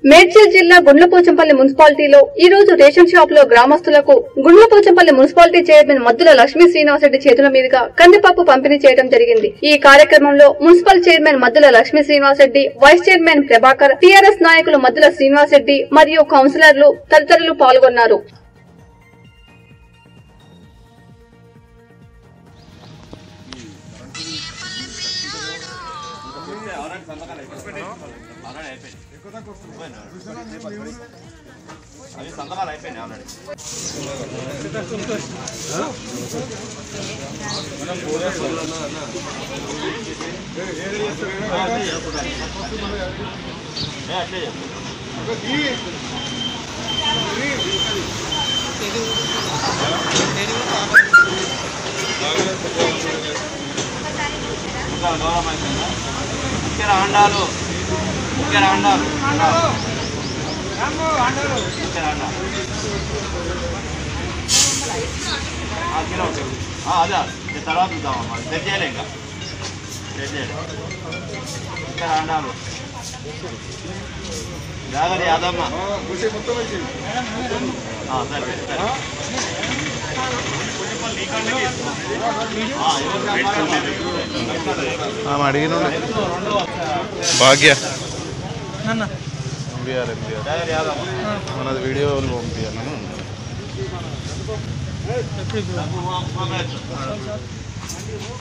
మేడ్చల్ జిల్లా గుండ్లపోచంపల్లి మున్సిపాలిటీలో ఈ రోజు రేషన్ షాప్ లో గ్రామస్తులకు గుండ్లపోచంపల్లి మున్సిపాలిటీ చైర్మన్ మద్దుల లక్ష్మీ శ్రీనివాసరెడ్డి చేతుల మీదుగా కందిపప్పు పంపిణీ చేయడం జరిగింది ఈ కార్యక్రమంలో municipal chairman Maddula Lakshmi Srinivasreddy vice chairman Prabhakar TRS నాయకులు మద్దుల శ్రీనివాసరెడ్డి మరియు కౌన్సిలర్లు తదితరులు పాల్గొన్నారు అవి సంతకాలు అయిపోయినాయి ఆల్రెడీ ఏ, అట్లే చెప్పు. ఇంకా గౌరవం అయిపోయిందా? ఇక్కడ అండాలు ఇక్కడ అండాలు ఇక్కడ అండాలు ఆ, కిలో ఒకటి. ఆ, అదే ఇది తర్వాత చూద్దామమ్మా సెట్ చేయలే ఇంకా సెట్ చేయలే ఇక్కడ అండాలు జాగ్రత్త యాదమ్మ ఆ, సరే సరే ఆ, ఎవరు ఆమె అడిగిన భాగ్య పంపించాలి ఎంపీఆర్ జాగ్రత్త యాదమ్మ మనది వీడియోలు పంపించాను మా- మా బ్యాచ్.